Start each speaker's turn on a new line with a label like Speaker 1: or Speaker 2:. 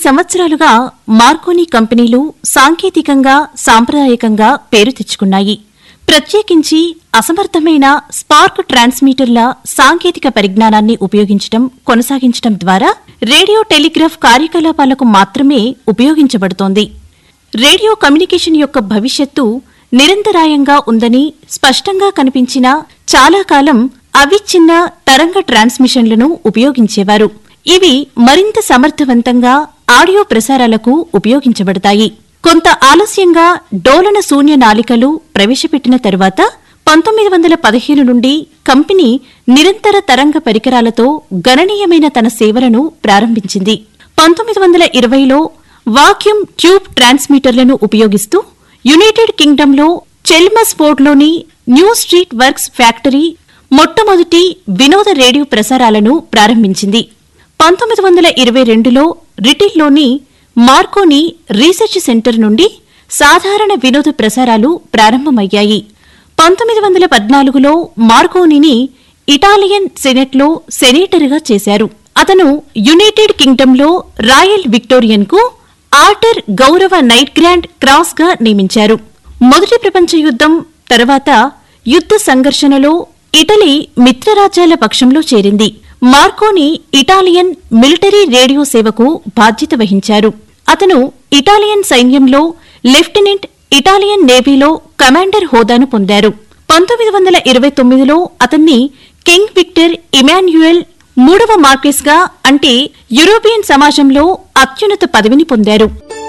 Speaker 1: సంవత్సరాలుగా మార్కోని కంపెనీలు సాంకేతికంగా సాంప్రదాయకంగా పేరు తెచ్చుకున్నాయి ప్రత్యేకించి అసమర్థమైన స్పార్క్ ట్రాన్స్మీటర్ల సాంకేతిక పరిజ్ఞానాన్ని ఉపయోగించడం కొనసాగించడం ద్వారా రేడియో టెలిగ్రాఫ్ కార్యకలాపాలకు మాత్రమే ఉపయోగించబడుతోంది రేడియో కమ్యూనికేషన్ యొక్క భవిష్యత్తు నిరంతరాయంగా ఉందని స్పష్టంగా కనిపించిన చాలా కాలం అవిచ్ఛిన్న తరంగ ట్రాన్స్మిషన్లను ఉపయోగించేవారు ఇవి మరింత సమర్థవంతంగా ఆడియో ప్రసారాలకు ఉపయోగించబడతాయి కొంత ఆలస్యంగా డోలన శూన్య నాలికలు ప్రవేశపెట్టిన తరువాత పంతొమ్మిది వందల పదిహేను నుండి కంపెనీ నిరంతర తరంగ పరికరాలతో గణనీయమైన తన సేవలను ప్రారంభించింది పంతొమ్మిది వందల ఇరవైలో వాక్యూమ్ ట్యూబ్ ట్రాన్స్మిటర్లను ఉపయోగిస్తూ యునైటెడ్ కింగ్డమ్లో చెల్మస్ ఫోర్డ్లోని న్యూ స్ట్రీట్ వర్క్స్ ఫ్యాక్టరీ మొట్టమొదటి వినోద రేడియో ప్రసారాలను ప్రారంభించింది పంతొమ్మిది వందల ఇరవై రెండులో రిటిల్లోని మార్కోని రీసెర్చ్ సెంటర్ నుండి సాధారణ వినోద ప్రసారాలు ప్రారంభమయ్యాయి పంతొమ్మిది వందల పద్నాలుగులో మార్కోనిని ఇటాలియన్ సెనెట్లో సెనేటర్గా చేశారు అతను యునైటెడ్ కింగ్డమ్లో రాయల్ విక్టోరియన్కు ఆర్టర్ గౌరవ నైట్ గ్రాండ్ క్రాస్గా నియమించారు మొదటి ప్రపంచ యుద్ధం తర్వాత యుద్ధ సంఘర్షణలో ఇటలీ మిత్రరాజ్యాల పక్షంలో చేరింది మార్కోని ఇటాలియన్ మిలిటరీ రేడియో సేవకు బాధ్యత వహించారు అతను ఇటాలియన్ సైన్యంలో లెఫ్టినెంట్ ఇటాలియన్ నేవీలో కమాండర్ హోదాను పొందారు పంతొమ్మిది వందల ఇరవై తొమ్మిదిలో అతన్ని కింగ్ విక్టర్ ఇమాన్యుయల్ మూడవ మార్కెస్గా అంటే యూరోపియన్ సమాజంలో అత్యున్నత పదవిని పొందారు